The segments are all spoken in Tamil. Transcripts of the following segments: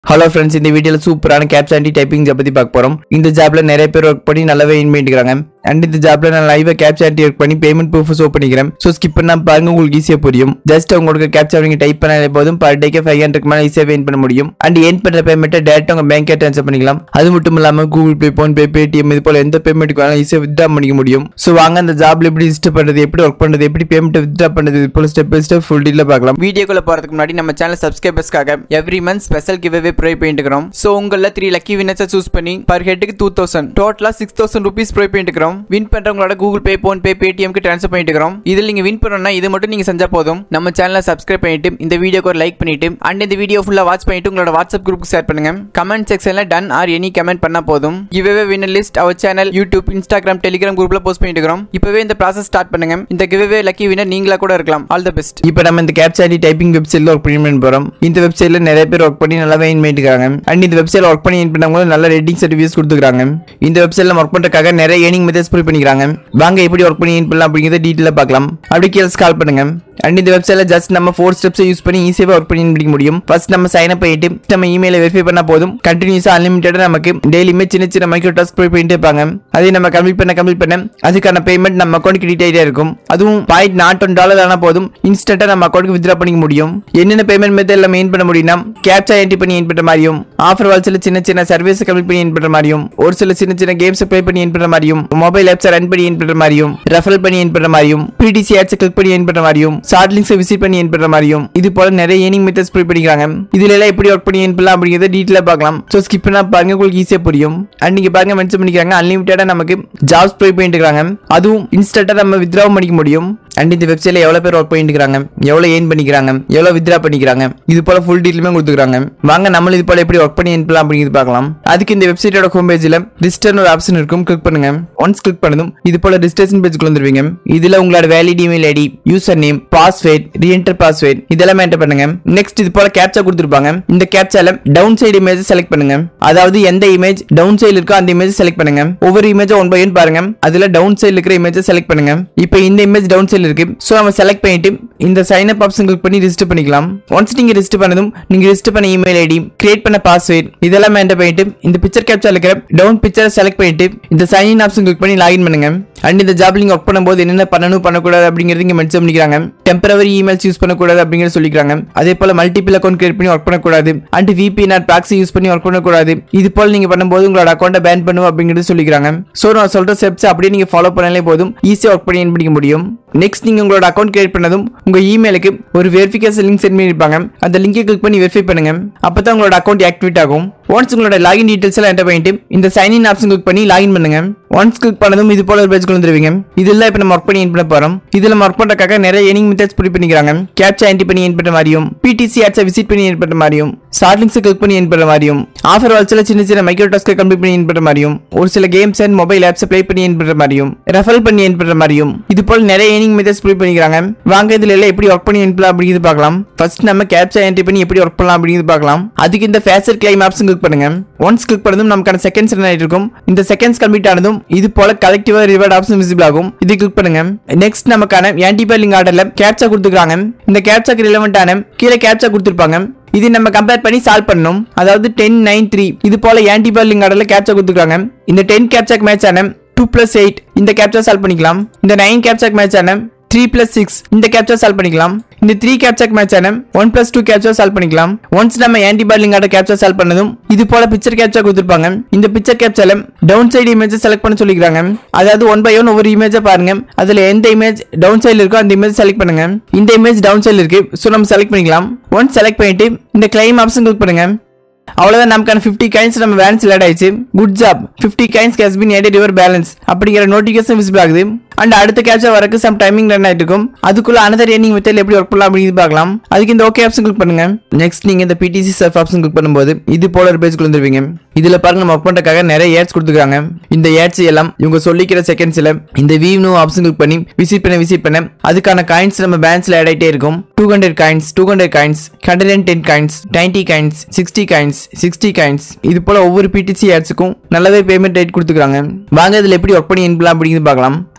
ஹலோ ஃப்ரெண்ட்ஸ் இந்த வீடியோவில் சூப்பரான கேப்ஸ் ஆண்டி டைப்பிங் ஜாப் பற்றி பார்க்க போகிறோம் இந்த ஜாப்ல நிறைய பேர் ஒர்க் பண்ணி நல்லாவே இன் பண்ணிக்கிறாங்க அண்ட் இந்த ஜாப்ல நான் லைவாக கேப்ஸ் ஆண்டி ஒர்க் பண்ணி பேமெண்ட் ப்ரூஃப் ஷோ பண்ணிக்கிறேன் ஸோ ஸ்கிப் பண்ணா பாருங்க உங்களுக்கு ஈஸியாக புரியும் ஜஸ்ட் உங்களுக்கு கேப்ஸ் நீங்க டைப் பண்ணாலே போதும் பர் டேக்கு ஃபைவ் ஹண்ட்ரட் மேலே ஈஸியாக ஏன் பண்ண முடியும் அண்ட் ஏன் பண்ணுற பேமெண்ட்டை டேரக்டாக உங்கள் பேங்கே ட்ரான்ஸ்ஃபர் பண்ணிக்கலாம் அது மட்டும் இல்லாமல் Google Pay PhonePe Paytm இது போல எந்த பேமெண்ட்டுக்கு வேணாலும் ஈஸியாக வித்ரா பண்ணிக்க முடியும் ஸோ வாங்க அந்த ஜாப்ல எப்படி ரிஜிஸ்டர் பண்ணுறது எப்படி ஒர்க் பண்ணுறது எப்படி பேமெண்ட் வித்ரா பண்ணுறது இது போல ஸ்டெப் பை ஸ்டெப் ஃபுல் டீல பார்க்கலாம் வீடியோக்குள்ள போறதுக்கு முன்னாடி நம்ம சேனல் சப்ஸ்கிரைபர்ஸ்க்காக every month special giveaway provide பண்ணிட்டு இருக்கிறோம் ஸோ உங்களில் த்ரீ லக்கி வினர்ஸை சூஸ் பண்ணி பர் ஹெட்டுக்கு டூ தௌசண்ட் டோட்டலாக சிக்ஸ் தௌசண்ட் ருபீஸ் ப்ரொவைட் பண்ணிட்டு இருக்கிறோம் வின் பண்றவங்களோட கூகுள் பே ஃபோன் பே பேடிஎம்க்கு ட்ரான்ஸ்ஃபர் பண்ணிட்டு இருக்கிறோம் இதில் நீங்க வின் பண்ணணும்னா இது மட்டும் நீங்க செஞ்சா போதும் நம்ம சேனலை சப்ஸ்கிரைப் பண்ணிட்டு இந்த வீடியோக்கு ஒரு லைக் பண்ணிட்டு அண்ட் இந்த வீடியோ ஃபுல்லா வாட்ச் பண்ணிட்டு உங்களோட வாட்ஸ்அப் குரூப் ஷேர் பண்ணுங்க கமெண்ட் செக்ஷன்ல டன் ஆர் எனி கமெண்ட் பண்ணா போதும் giveaway winner list our channel YouTube Instagram Telegram குரூப்ல போஸ்ட் பண்ணிட்டு இருக்கிறோம் இப்பவே இந்த ப்ராசஸ் ஸ்டார்ட் பண்ணுங்க இந்த கிவ்வே லக்கி வினர் நீங்களா கூட இருக்கலாம் ஆல் த பெஸ்ட் இப்போ நம்ம இந்த கேப்சா ஐடி டைப்பிங் வெப்சைட்ல ஒர்க் பண்ணி போறோம் இந்த வெப்சைட்ல நிறைய பேர் ஒர்க் பண்ணி நல்லா வெயின் பண்ணிட்டுருக்காங்க அண்ட் இந்த வெப்சைட்ல ஒர்க் பண்ணி பண்ணவங்க நல்ல ரேட்டிங் சர்டிஃபிகேட்ஸ் கொடுத்துருக்காங்க இந்த வெப்சைட்ல ஒர்க் பண்றதுக்காக நிறைய ஏர்னிங் மெத்தட்ஸ் ப்ரூவ் பண்ணிக்கிறாங்க வாங்க எப்படி ஒர்க் பண்ணி பண்ணலாம் அப்படிங்கிறத டீட்டெயிலாக பார்க்கலாம் அப்படி கீழே கால் பண்ணுங்க அண்ட் இந்த வெப்சைட்ல ஜஸ்ட் நம்ம ஃபோர் ஸ்டெப்ஸ் யூஸ் பண்ணி ஈஸியாக ஒர்க் பண்ணி முடிக்க முடியும் ஃபர்ஸ்ட் நம்ம சைன் அப் பண்ணிட்டு நம்ம இமெயில வெரிஃபை பண்ணா போதும் கண்டினியூஸா அன்லிமிட்டடா நமக்கு டெய்லியுமே சின்ன சின்ன மைக்ரோ டாஸ்க் ப்ரூவ் பண்ணிட்டே இருப்பாங்க அதை நம்ம கம்ப்ளீட் பண்ண கம்ப்ளீட் பண்ண அதுக்கான பேமெண்ட் நம்ம அக்கௌண்ட் கிரெடிட் ஆகிட்டே இருக்கும் அதுவும் பாயிண்ட் நாட் ஒன் டாலர் ஆனா போதும் இன்ஸ்டன்ட்டா நம்ம அக்கௌண்ட்க்கு வித்ரா பண்ணிக்க முடியும் என்னென்ன பேமெண்ட் மெத்தட் நம்ம ஏன் பண்ண முடியும்னா கேப்சா என்ட்ரி பண்ணி ஏன் பண்ற மாதிரியும் ஆஃபர் வால்ஸ்ல சின்ன சின்ன சர்வீஸ் கம்ப்ளீட் பண்ணி ஏன் பண்ற மாதிரியும் ஒரு சில சின்ன சின்ன கேம்ஸ் ப்ளே பண்ணி ஏன் பண்ற மாதிரியும் மொபைல் ஆப்ஸ் ரன் பண்ணி ஏன் பண்ற மாதிரியும் ரெஃபர் பண்ணி ஏன் பண்ற மாதிரியும் பிடிசி ஆட்ஸ் கிளிக் பண்ணி ஏன் பண்ற மாதிரியும் ஷார்ட் லிங்க்ஸ் விசிட் பண்ணி ஏன் பண்ற மாதிரியும் இது போல நிறைய ஏர்னிங் மெத்தட்ஸ் ப்ரூவ் பண்ணிக்கிறாங்க இதுல எல்லாம் எப்படி ஒர்க் பண்ணி ஏன் பண்ணலாம் அப்படிங்கறத டீட்டெயிலா பார்க்கலாம் ஸோ ஸ்கிப் பண்ணா பாருங்க உங்களுக்கு ஈஸியா புரியும் அண்ட் நீங்க பாருங்க மென்ஷன் பண்ணிக்கிறாங்க அன்லிமிட்டடா நமக்கு ஜாப்ஸ் ப்ரூவ் பண்ணிட்டு இருக்காங்க அதுவும் இன்ஸ்டன்ட்டா நம்ம வித்ராவும் பண்ணிக்க முடியும் அண்ட் இந்த வெப்சைட்ல எவ்வளவு பேர் ஒர்க் பண்ணிட்டு இருக்காங்க எவ்வளவு ஏன் பண்ணிக்கிறாங்க எவ்வளவு வித்ரா பண்ணிக்கிறாங்க இது போல ஃபுல் டீட்டெயிலுமே கொடுத்துருக்காங்க வாங்க நம்மளும் இது போல எப்படி ஒர்க் பண்ணி ஏன் பண்ணலாம் அப்படிங்கிறது பார்க்கலாம் அதுக்கு இந்த வெப்சைட்டோட ஹோம் பேஜ்ல ரிஜிஸ்டர்னு ஒரு ஆப்ஷன் இருக்கும் கிளிக் பண்ணுங்க ஒன்ஸ் கிளிக் பண்ணதும் இது போல ரிஜிஸ்ட்ரேஷன் பேஜ்க்கு வந்துருவீங்க இதுல உங்களோட valid email ID user name password reenter password இதெல்லாம் என்டர் பண்ணுங்க நெக்ஸ்ட் இது போல கேப்சா கொடுத்துருப்பாங்க இந்த கேப்சால டவுன் சைடு இமேஜ் செலக்ட் பண்ணுங்க அதாவது எந்த இமேஜ் டவுன் சைடு இருக்கோ அந்த இமேஜ் செலக்ட் பண்ணுங்க ஒவ்வொரு இமேஜ் ஒன் பை ஒன் பாருங்க அதுல டவுன் சைடு இருக்கிற இமேஜ் செலக்ட் பண்ணுங்க இப்போ இந்த இமேஜ் டவுன் சைடு இருக்கு ஸோ நம்ம செலக்ட் பண்ணிட்டு இந்த சைன் அப் ஆப்ஷன் கிளிக் பண்ணி ரிஜிஸ்டர் பண்ணிக்கலாம் ஒன்ஸ் நீங்க ரிஜிஸ்டர் பண்ணதும் நீங்க ரிஜிஸ்டர் பண்ண இமெயில் ஐடி கிரியேட் பண்ண பாஸ்வேர்ட் இதெல்லாம் என்டர் பண்ணிட்டு இந்த பிக்சர் கேப்சா இருக்கிற டவுன் பிக்சரை செலக்ட் பண்ணிட்டு இந்த சைன் இன் ஆப்ஷன் கிளிக் பண்ணி லாகின் பண்ணுங்க அண்ட் இந்த ஜாப் நீங்க ஒர்க் பண்ணும்போது என்னென்ன பண்ணணும் பண்ணக்கூடாது அப்படிங்கிறது இங்க மென்ஷன் பண்ணிக்கிறாங்க டெம்பரவரி இமெயில்ஸ் யூஸ் பண்ணக்கூடாது அப்படிங்கிறது சொல்லிக்கிறாங்க அதே போல மல்டிபிள் அக்கௌண்ட் கிரியேட் பண்ணி ஒர்க் பண்ணக்கூடாது and VP not proxy use பண்ணி ஒர்க் பண்ணக்கூடாது இது போல நீங்க பண்ணும்போது உங்களோட அக்கௌண்ட்டை பேன் பண்ணும் அப்படிங்கிறது சொல்லிக்கிறாங்க ஸோ நான் சொல்ற ஸ்டெப்ஸ் அப்படியே நீங்க ஃபாலோ பண்ணாலே போதும் ஈஸியாக ஒர்க் பண்ணி பண்ணிக்க முடியும் நெக்ஸ்ட் நீங்க உங்களோட அக்கௌண்ட் கிரியேட் பண்ணதும் உங்க இமெயிலுக்கு ஒரு வெரிஃபிகேஷன் லிங்க் சென்ட் பண்ணிருப்பாங்க அந்த லிங்கை கிளிக் பண்ணி வெரிஃபை பண்ணுங்க அப்பதான் உங்களோட அக்கௌண்ட் ஆக்டிவேட் ஆகும் ஒன்ஸ் உங்களோட லாகின் டீடைல்ஸ் எல்லாம் என்டர் பண்ணிட்டு இந்த சைன் இன் ஆப்ஷன் கிளிக் பண்ணி லாகின் பண்ணுங்க ஒன்ஸ் கிளிக் பண்ணதும் இது போல ஒரு பேஜ் வந்துருவீங்க இதெல்லாம் இப்போ நம்ம ஒர்க் பண்ணி என் பண்ண போறோம் இதுல நம்ம ஒர்க் பண்றதுக்காக நிறைய ஏர்னிங் மெத்தட்ஸ் புரி பண்ணிக்கிறாங்க கேப்சா என்ட்ரி பண்ணி என் பண்ற மாதிரியும் பிடிசி ஆட்ஸை விசிட் பண்ணி என் பண்ற மாதிரியும் ஷார்ட் லிங்க்ஸ் கிளிக் பண்ணி என் பண்ற மாதிரியும் ஆஃபர் வால்ஸ்ல சின்ன சின்ன மைக்ரோ டாஸ்க் கம்ப்ளீட் பண்ணி என் பண்ற மாதிரியும் ஒரு சில games and mobile apps play பண்ணி என் பண்ற மாதிரியும் ரெஃபர் பண்ணி என் பண்ற மாதிரியும் இது போல நிறைய ஏர்னிங் மெத்தட்ஸ் புரி பண்ணிக்கிறாங்க வாங்க இதுல எல்லாம் எப்படி ஒர்க் பண்ணி அனுப்பலாம் அப்படிங்கிறது பார்க்கலாம் ஃபர்ஸ்ட் நம்ம கேப்சா என்ட்ரி பண்ணி எப்படி ஒர்க் பண்ணலாம் அப்படிங்கிறது பார்க்கலாம் அதுக்கு இந்த ஃபேசர் கிளைம் ஆப்ஷன் கிளிக் பண்ணுங்க ஒன்ஸ் கிளிக் பண்ணதும் நமக்கான செகண்ட்ஸ் என்ன ஆயிட்டு இருக்கும் இந்த செகண்ட்ஸ் கம்ப்ளீட் ஆனதும் இது போல கலெக்டிவா ரிவார்ட் ஆப்ஷன் விசிபிள் ஆகும் இது கிளிக் பண்ணுங்க நெக்ஸ்ட் நமக்கான ஆன்டிபயோலிங் ஆர்டர்ல கேப்சா கொடுத்துருக்காங்க இந்த கேப்சாக்கு ரிலவெண்டான கீழே கேப்சா கொடுத்துருப்பாங்க இது நம்ம கம்பேர் பண்ணி சால்வ் பண்ணணும் அதாவது டென் நைன் த்ரீ இது போல ஆன்டிபயோலிங் ஆர்டர்ல கேப்சா கொடுத்துருக்காங்க இந்த டென் கேப்சாக் மேட்ச் ஆன டூ பிளஸ் எயிட் இந்த கேப்சா சால்வ் பண்ணிக்கலாம் இந்த நைன் கேப்சாக் மேட்ச் ஆன த்ரீ பிளஸ் சிக்ஸ் இந்த கேப்சா சால்வ் பண்ணிக்கலாம் இந்த த்ரீ கேப்சாக் மேட்ச் ஆன one plus two captcha solve பண்ணிக்கலாம் ஒன்ஸ் நம்ம ஆன்டிபாலிங் ஆட கேப்சா சால்வ் பண்ணதும் இது போல பிக்சர் கேப்சா கொடுத்துருப்பாங்க இந்த பிக்சர் கேப்சால டவுன் சைடு இமேஜ் செலக்ட் பண்ண சொல்லிக்கிறாங்க அதாவது ஒன் பை ஒன் ஒவ்வொரு இமேஜை பாருங்க அதுல எந்த இமேஜ் டவுன் சைடு இருக்கோ அந்த இமேஜ் செலக்ட் பண்ணுங்க இந்த இமேஜ் டவுன் சைடு இருக்கு ஸோ நம்ம செலக்ட் பண்ணிக்கலாம் ஒன்ஸ் செலக்ட் பண்ணிட்டு இந்த கிளைம் ஆப்ஷன் கிளிக் பண்ணுங்க அவ்வளவுதான் நமக்கான ஃபிஃப்டி கைன்ஸ் நம்ம பேலன்ஸ் ஆட் ஆயிடுச்சு good job fifty coins has been added your balance அப்படிங்கிற நோட்டிஃபிகேஷன் விசிபிள் ஆகுது அண்ட் அடுத்த கேப்சா வரக்கு சம் டைமிங் ரன் ஆயிட்டு இருக்கும் அதுக்குள்ள அனதர் ஏர்னிங் மெத்தட் எப்படி ஒர்க் பண்ணலாம் அப்படின்னு பார்க்கலாம் அதுக்கு இந்த ஓகே ஆப்ஷன் கிளிக் பண்ணுங்க நெக்ஸ்ட் நீங்க இந்த பிடிசி சர்ஃப் ஆப்ஷன் கிளிக் பண்ணும்போது இது போல ஒரு பேஜ் வந்துருவீங்க இதுல பாருங்க நம்ம ஒர்க் பண்றதுக்காக நிறைய ஏட்ஸ் கொடுத்துருக்காங்க இந்த ஏட்ஸ் எல்லாம் இவங்க சொல்லிக்கிற செகண்ட்ஸ்ல இந்த வீவ் நோ ஆப்ஷன் கிளிக் பண்ணி விசிட் பண்ண விசிட் பண்ண அதுக்கான காயின்ஸ் நம்ம பேலன்ஸ்ல ஆட் ஆயிட்டே இருக்கும் two hundred coins two hundred coins hundred and ten coins ninety coins sixty coins sixty coins இது போல ஒவ்வொரு பிடிசி ஆட்ஸுக்கும் நல்லாவே பேமெண்ட் ரேட் கொடுத்துருக்காங்க வாங்க இதுல எப்படி ஒர்க் பண்ணி என்பலாம் அப்படிங்கிறது பார்க்கலாம்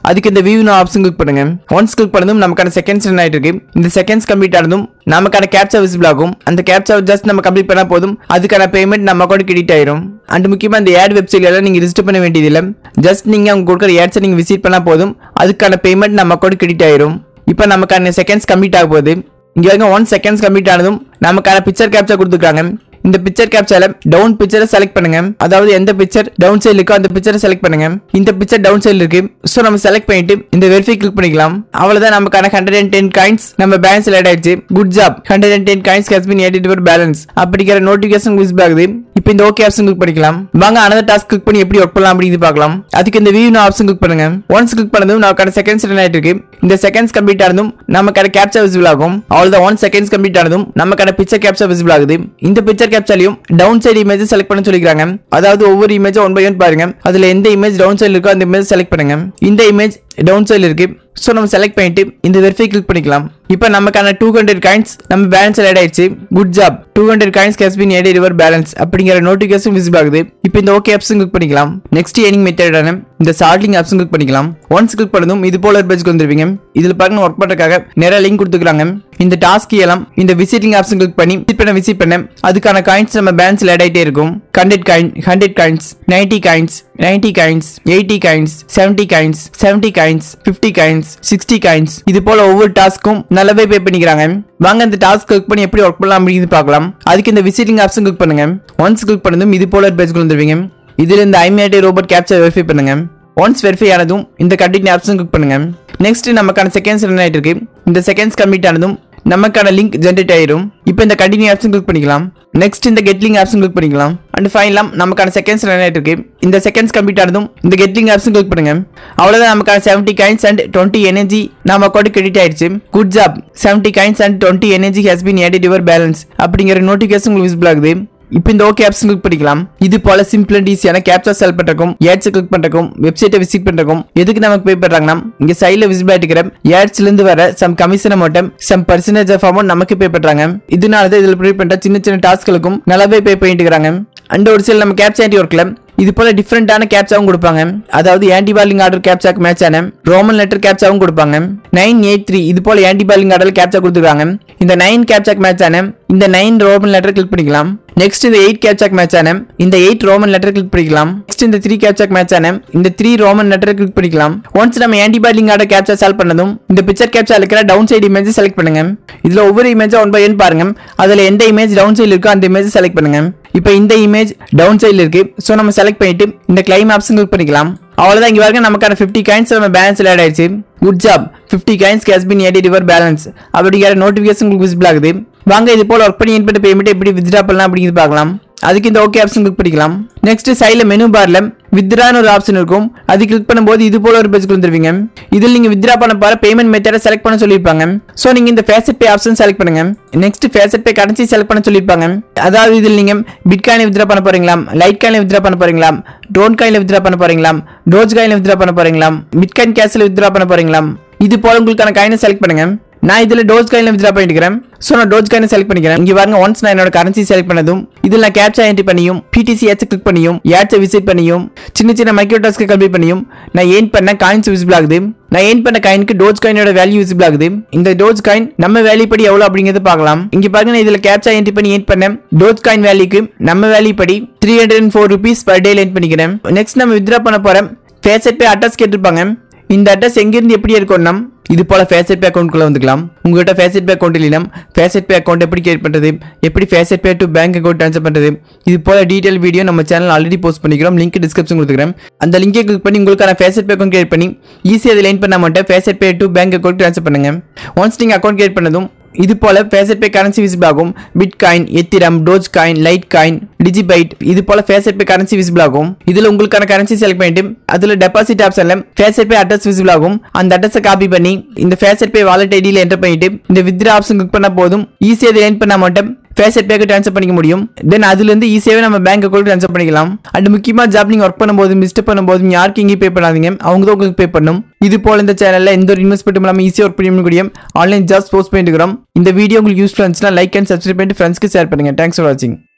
அதுக்கு இந்த வியூ ஆப்ஷன் கிளிக் பண்ணுங்க ஒன்ஸ் கிளிக் பண்ணதும் நமக்கான செகண்ட்ஸ் ரன் ஆயிட்டு இருக்கு இந்த செகண்ட்ஸ் கம்ப்ளீட் ஆனதும் நமக்கான கேப்சா விசிபிள் ஆகும் அந்த கேப்சா ஜஸ்ட் நம்ம கம்ப்ளீட் பண்ணா போதும் அதுக்கான பேமெண்ட் நம்ம அக்கௌண்ட் கிரெடிட் ஆயிரும் அண்ட் முக்கியமா இந்த ஆட் வெப்சைட்ல எல்லாம் நீங்க ரிஜிஸ்டர் பண்ண வேண்டியதில்லை ஜஸ்ட் நீங்க அவங்க கொடுக்குற ஆட்ஸை நீங்க விசிட் பண்ணா போதும் அதுக்கான பேமெண்ட் நம்ம அக்கௌண்ட் கிரெடிட் ஆயிரும் இப்போ நமக்கான செகண்ட்ஸ் கம்ப்ளீட் ஆக போகுது இங்க வரைக்கும் ஒன் செகண்ட்ஸ் கம்ப்ளீட் ஆனதும் நமக்கான பிக்சர் கேப்சா கொடுத்துருக்காங்க இந்த பிக்சர் கேப்சால டவுன் பிக்சரை செலக்ட் பண்ணுங்க அதாவது எந்த பிக்சர் டவுன் சைடு இருக்கோ அந்த பிக்சரை செலக்ட் பண்ணுங்க இந்த பிக்சர் டவுன் சைடு இருக்கு ஸோ நம்ம செலக்ட் பண்ணிட்டு இந்த வெரிஃபை கிளிக் பண்ணிக்கலாம் அவ்வளவுதான் நமக்கான ஹண்ட்ரட் அண்ட் டென் காயின்ஸ் நம்ம பேலன்ஸ்ல ஆட் ஆயிடுச்சு good job hundred and ten coins has been added your balance அப்படிங்கிற நோட்டிஃபிகேஷன் விசிபிள் ஆகுது இப்போ இந்த ஓகே ஆப்ஷன் கிளிக் பண்ணிக்கலாம் வாங்க அனதர் டாஸ்க் கிளிக் பண்ணி எப்படி ஒர்க் பண்ணலாம் அப்படின்னு பார்க்கலாம் அதுக்கு இந்த வியூ ஆப்ஷன் கிளிக் பண்ணுங்க ஒன்ஸ் கிளிக் பண்ணதும் நமக்கான செகண்ட்ஸ் ரன் ஆயிட்டு இருக்கு இந்த செகண்ட்ஸ் கம்ப்ளீட் ஆனதும் நமக்கான கேப்சா விசிபிள் ஆகும் அவ்வளவுதான் ஒன் செகண்ட்ஸ் கம்ப்ளீட் ஆனதும் நமக்கான பிக்சர் கேப்சா விசிபிள் ஆகுது இந்த பிக்சர் கேப்சாலையும் டவுன் சைடு இமேஜ் செலக்ட் பண்ண சொல்லிக்கிறாங்க அதாவது ஒவ்வொரு இமேஜ் ஒன் பை ஒன் பாருங்க அதுல எந்த இமேஜ் டவுன் சைடு இருக்கோ அந்த இமேஜ் செலக்ட் பண்ணுங்க இந்த இமேஜ் டவுன் சைடில் இருக்கு ஸோ நம்ம செலக்ட் பண்ணிட்டு இந்த வெரிஃபை கிளிக் பண்ணிக்கலாம் இப்போ நமக்கான டூ ஹண்ட்ரட் காயின்ஸ் நம்ம பேலன்ஸ் ஆட் ஆயிடுச்சு good job two hundred coins has been added your balance அப்படிங்கிற நோட்டிஃபிகேஷன் விசிபிள் ஆகுது இப்போ இந்த ஓகே ஆப்ஷன் கிளிக் பண்ணிக்கலாம் நெக்ஸ்ட் ஏனிங் மெத்தடான இந்த சார்ட்லிங் ஆப்ஷன் கிளிக் பண்ணிக்கலாம் ஒன்ஸ் கிளிக் பண்ணதும் இது போல ஒரு பேஜ்க்கு வந்துருவீங்க இதில் பாருங்க ஒர்க் பண்ணுறதுக்காக நிறைய லிங்க் கொடுத்துருக்காங்க இந்த டாஸ்க் எல்லாம் இந்த விசிட்டிங் ஆப்ஷன் கிளிக் பண்ணி விசிட் பண்ண விசிட் பண்ண அதுக்கான காயின்ஸ் நம்ம பேலன்ஸ்ல ஆட் ஆயிட்டே இருக்கும் hundred coin hundred coins ninety coins ninety coins eighty coins seventy coins seventy coins fifty coins sixty coins இது போல ஒவ்வொரு டாஸ்க்கும் நல்லாவே பே பண்ணிக்கிறாங்க வாங்க இந்த டாஸ்க் கிளிக் பண்ணி எப்படி ஒர்க் பண்ணலாம் அப்படின்னு பார்க்கலாம் அதுக்கு இந்த விசிட்டிங் ஆப்ஷன் கிளிக் பண்ணுங்க ஒன்ஸ் கிளிக் பண்ணதும் இது போல ஒரு பேஜ்க்கு வந்துருவீங்க இதுல இந்த ஐமியாட்டி ரோபோட் கேப்சர் வெரிஃபை பண்ணுங்க ஒன்ஸ் வெரிஃபை ஆனதும் இந்த கண்டினியூ ஆப்ஷன் கிளிக் பண்ணுங்க நெக்ஸ்ட் நமக்கான செகண்ட்ஸ் ரன் ஆயிட்டு இருக்கு இந்த செகண்ட்ஸ் கம்ப்ளீட் ஆனதும் நமக்கான லிங்க் ஜென்ரேட் ஆயிரும் இப்போ இந்த கண்டினியூ ஆப்ஷன் கிளிக் பண்ணிக்கலாம் நெக்ஸ்ட் இந்த கெட் லிங்க் ஆப்ஷன் கிளிக் பண்ணிக்கலாம் அண்ட் ஃபைனலாம் நமக்கான செகண்ட்ஸ் ரன் ஆயிட்டு இருக்கு இந்த செகண்ட்ஸ் கம்ப்ளீட் ஆனதும் இந்த கெட் லிங்க் ஆப்ஷன் கிளிக் பண்ணுங்க அவ்வளவுதான் நமக்கான seventy coins and twenty energy நம்ம அக்கௌண்ட் கிரெடிட் ஆயிடுச்சு good job seventy coins and twenty energy has been added your balance அப்படிங்கிற நோட்டிஃபிகேஷன் உங்களுக்கு விசிபிள் ஆகுது இப்போ இந்த ஓகே ஆப்ஷன் கிளிக் பண்ணிக்கலாம் இது போல சிம்பிள் அண்ட் ஈஸியான கேப்சா செல் பண்றதுக்கும் ஏட்ஸ் கிளிக் பண்றதுக்கும் வெப்சைட்டை விசிட் பண்றதுக்கும் எதுக்கு நமக்கு பே பண்றாங்கன்னா இங்க சைடுல விசிபிள் ஆகிக்கிற ஏட்ஸ்ல இருந்து வர some commission amount some percentage of amount நமக்கு பே பண்றாங்க இதனால தான் இதுல ப்ரே பண்ற சின்ன சின்ன டாஸ்க்களுக்கும் நல்லாவே பே பண்ணிட்டு இருக்காங்க அண்ட் ஒரு சில நம்ம கேப்சா ஆன்டி ஒர்க்ல இது போல டிஃப்ரெண்டான கேப்சாவும் கொடுப்பாங்க அதாவது ஆன்டி பாலிங் ஆர்டர் கேப்சாக்கு மேட்ச் ஆன ரோமன் லெட்டர் கேப்சாவும் கொடுப்பாங்க நைன் எயிட் த்ரீ இது போல ஆன்டி பாலிங் ஆர்டர் கேப்சா கொடுத்துருக்காங்க இந்த நைன் கேப்சாக்கு மேட்ச் ஆன இந்த நைன் ரோமன் லெட்டர் கிளிக் பண்ணிக்கலாம் நெக்ஸ்ட் இந்த எயிட் கேப்சாக் மேட்ச் ஆன இந்த எயிட் ரோமன் லெட்டர் கிளிக் பண்ணிக்கலாம் நெக்ஸ்ட் இந்த த்ரீ கேப்சாக் மேட்ச் ஆன இந்த த்ரீ ரோமன் லெட்டர் கிளிக் பண்ணிக்கலாம் ஒன்ஸ் நம்ம ஆன்டிபாலிங் ஆர்டர் கேப்சா சால்வ் பண்ணதும் இந்த பிக்சர் கேப்சா இருக்கிற டவுன் சைடு இமேஜ் செலக்ட் பண்ணுங்க இதுல ஒவ்வொரு இமேஜ் ஒன் பை ஒன் பாருங்க அதுல எந்த இமேஜ் டவுன் சைடு இருக்கோ அந்த இமேஜ் செலக்ட் பண்ணுங்க இப்போ இந்த இமேஜ் டவுன் சைடில் இருக்கு ஸோ நம்ம செலக்ட் பண்ணிட்டு இந்த கிளைம் ஆப்ஷன் கிளிக் பண்ணிக்கலாம் அவ்வளோதான் இங்கே பாருங்க நமக்கான ஃபிஃப்டி காயின்ஸ் நம்ம பேலன்ஸில் ஆட் ஆயிடுச்சு good job fifty coins has been added your balance அப்படிங்கிற நோட்டிஃபிகேஷன் உங்களுக்கு விசிபிள் ஆகுது வாங்க இது போல ஒர்க் பண்ணி இன்பட் பேமெண்ட் எப்படி வித்ட்ரா பண்ணலாம் அப்படிங்கிறது பார்க்கலாம் அதுக்கு இந்த ஓகே ஆப்ஷன் கிளிக் பண்ணிக்கலாம் நெக்ஸ்ட் சைடில் மெனு பார்ல வித்ரான்னு ஒரு ஆப்ஷன் இருக்கும் அது கிளிக் பண்ணும்போது இது போல ஒரு பேஜ்க்கு வந்துருவீங்க இதில் நீங்க வித்ரா பண்ண போற பேமெண்ட் மெத்தடை செலக்ட் பண்ண சொல்லியிருப்பாங்க ஸோ நீங்க இந்த ஃபேசட் பே ஆப்ஷன் செலக்ட் பண்ணுங்க next FaucetPay currency select பண்ண சொல்லியிருப்பாங்க அதாவது இதில் நீங்க பிட்காயினை வித்ரா பண்ண போறீங்களா லைட் காயினை வித்ரா பண்ண போறீங்களா ட்ரோன் காயில வித்ரா பண்ண போறீங்களா டோஜ் காயில வித்ரா பண்ண போறீங்களா பிட்காயின் கேஷ்ல வித்ரா பண்ண போறீங்களா இது போல உங்களுக்கான காயினை செலக்ட் பண்ணுங்க நான் இதில் டோஜ் காயினில் வித்ரா பண்ணிக்கிறேன் ஸோ நான் டோஜ் காயினை செலக்ட் பண்ணிக்கிறேன் இங்கே பாருங்க ஒன்ஸ் நான் என்னோட கரன்சி செலக்ட் பண்ணதும் இதில் நான் கேப்சா என்ட்ரி பண்ணியும் பிடிசி ஏட்ஸ் கிளிக் பண்ணியும் ஏட்ஸை விசிட் பண்ணியும் சின்ன சின்ன மைக்ரோ டாஸ்க்கு கம்ப்ளீட் பண்ணியும் நான் ஏன் பண்ண காயின்ஸ் விசிபிள் ஆகுது நான் ஏன் பண்ண காயினுக்கு டோஜ் காயினோட வேல்யூ விசிபிள் ஆகுது இந்த டோஜ் காயின் நம்ம வேல்யூ படி எவ்வளோ அப்படிங்கிறது பார்க்கலாம் இங்கே பாருங்க நான் இதில் கேப்சா என்ட்ரி பண்ணி ஏன் பண்ணேன் டோஜ் காயின் வேல்யூக்கு நம்ம வேல்யூ படி three hundred and four rupees per day லேன் பண்ணிக்கிறேன் நெக்ஸ்ட் நம்ம வித்ரா பண்ண போகிறேன் ஃபேஸட் பே அட்ரஸ் கேட்டிருப்பாங்க இந்த அட்ரஸ் எங்கேருந்து எப்படி இருக்கும்னா இது போல ஃபேசட் பே அக்கௌண்ட்குள்ள வந்துக்கலாம் உங்ககிட்ட ஃபேசட் பே அக்கௌண்ட் இல்லைனா ஃபேசட் பே அக்கௌண்ட் எப்படி கிரியேட் பண்ணுறது எப்படி FaucetPay to bank account transfer பண்ணுறது இது போல டீடைல் வீடியோ நம்ம சேனல் ஆல்ரெடி போஸ்ட் பண்ணிக்கிறோம் லிங்க் டிஸ்கிரிப்ஷன் கொடுத்துக்கிறேன் அந்த லிங்கை கிளிக் பண்ணி உங்களுக்கான ஃபேசட் பே அக்கௌண்ட் கிரியேட் பண்ணி ஈஸியாக அதை லைன் பண்ண மாட்டேன் FaucetPay to bank account transfer பண்ணுங்க ஒன்ஸ் நீங்கள் அக்கௌண்ட் கிரியேட் பண்ணதும் இது போல ஃபேசட் பே கரன்சி விசிபிள் ஆகும் Bitcoin Ethereum Dogecoin Litecoin DigiByte இது போல ஃபேசட் பே கரன்சி விசிபிள் ஆகும் இதுல உங்களுக்கான கரன்சி செலக்ட் பண்ணிட்டு அதுல டெபாசிட் ஆப்ஷன்ல ஃபேசட் பே அட்ரஸ் விசிபிள் ஆகும் அந்த அட்ரஸை காப்பி பண்ணி இந்த ஃபேசட் பே வாலெட் ஐடியில் என்டர் பண்ணிட்டு இந்த வித்ரா ஆப்ஷன் கிளிக் பண்ணா போதும் ஈஸியாக லைன் பண்ணா மட்டும் ஃபேசட் பேக்கு ட்ரான்ஸ்ஃபர் பண்ணிக்க முடியும் தென் அதுலேருந்து ஈஸியாகவே நம்ம பேங்க் அக்கௌண்ட் ட்ரான்ஸ்ஃபர் பண்ணிக்கலாம் அண்ட் முக்கியமாக ஜாப் நீங்கள் ஒர்க் பண்ணும்போது மிஸ்டேக் பண்ணும்போது யாருக்கு இங்கேயும் பே பண்ணாதீங்க அவங்க தான் உங்களுக்கு பே பண்ணும் இது போல இந்த சேனலில் எந்த ஒரு இன்வெஸ்ட்மெண்ட் இல்லாமல் ஈஸியாக ஒர்க் பண்ண முடியும் ஆன்லைன் ஜாப்ஸ் போஸ்ட் பண்ணிட்டு இருக்கிறோம் இந்த வீடியோ உங்களுக்கு யூஸ்ஃபுல் இருந்துச்சுன்னா லைக் அண்ட் சப்ஸ்கிரைப் பண்ணிட்டு ஃப்ரெண்ட்ஸ்க்கு ஷேர் பண்ணுங்க தேங்க்ஸ் ஃபார் வாட்சிங்